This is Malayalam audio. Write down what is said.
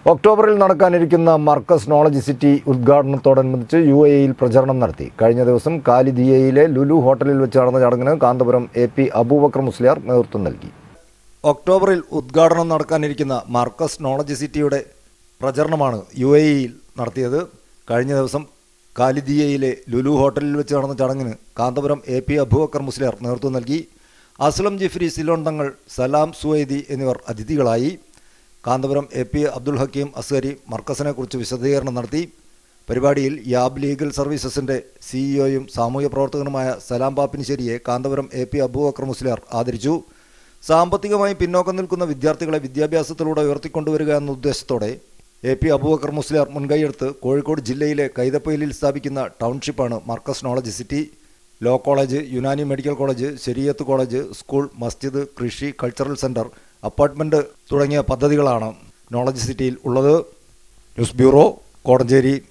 ഒക്ടോബറിൽ നടക്കാനിരിക്കുന്ന മർക്കസ് നോളജ് സിറ്റി ഉദ്ഘാടനത്തോടനുബന്ധിച്ച് യു എയിൽ പ്രചരണം നടത്തി കഴിഞ്ഞ ദിവസം കാലിദിയയിലെ ലുലു ഹോട്ടലിൽ വെച്ച് നടന്ന ചടങ്ങിന് കാന്തപുരം എ പി അബൂബക്കർ മുസ്ലിയാർ നേതൃത്വം നൽകി ഒക്ടോബറിൽ ഉദ്ഘാടനം നടക്കാനിരിക്കുന്ന മർക്കസ് നോളജ് സിറ്റിയുടെ പ്രചരണമാണ് യു എ ഇയിൽ നടത്തിയത് കഴിഞ്ഞ ദിവസം കാലിദിയയിലെ ലുലു ഹോട്ടലിൽ വെച്ച് നടന്ന ചടങ്ങിന് കാന്തപുരം എ പി അബൂബക്കർ മുസ്ലിയാർ നേതൃത്വം നൽകി അസ്ലം ജിഫ്രി സിലോൺ തങ്ങൾ സലാം സുവൈദി എന്നിവർ അതിഥികളായി കാന്തപുരം എ പി അബ്ദുൽ ഹക്കീം അസ്ഹരി മർക്കസിനെക്കുറിച്ച് വിശദീകരണം നടത്തി പരിപാടിയിൽ യാബ് ലീഗൽ സർവീസസിന്റെ സിഇഒയും സാമൂഹ്യ പ്രവർത്തകനുമായ സലാം പാപ്പിനിശ്ശേരിയെ കാന്തപുരം എ പി അബൂബക്കർ മുസ്ലിയാർ ആദരിച്ചു സാമ്പത്തികമായി പിന്നോക്കം നിൽക്കുന്ന വിദ്യാർത്ഥികളെ വിദ്യാഭ്യാസത്തിലൂടെ ഉയർത്തിക്കൊണ്ടുവരിക എന്ന ഉദ്ദേശത്തോടെ എ പി അബൂബക്കർ മുസ്ലിയാർ മുൻകൈയെടുത്ത് കോഴിക്കോട് ജില്ലയിലെ കൈതപ്പൊയിലിൽ സ്ഥാപിക്കുന്ന ടൗൺഷിപ്പാണ് Markaz knowledge city law college Unani medical college ശരിയത്ത് കോളേജ് സ്കൂൾ മസ്ജിദ് കൃഷി കൾച്ചറൽ സെന്റർ അപ്പാർട്ട്മെന്റ് തുടങ്ങിയ പദ്ധതികളാണ് നോളജ് സിറ്റിയിൽ ഉള്ളത് ന്യൂസ് ബ്യൂറോ കോടഞ്ചേരി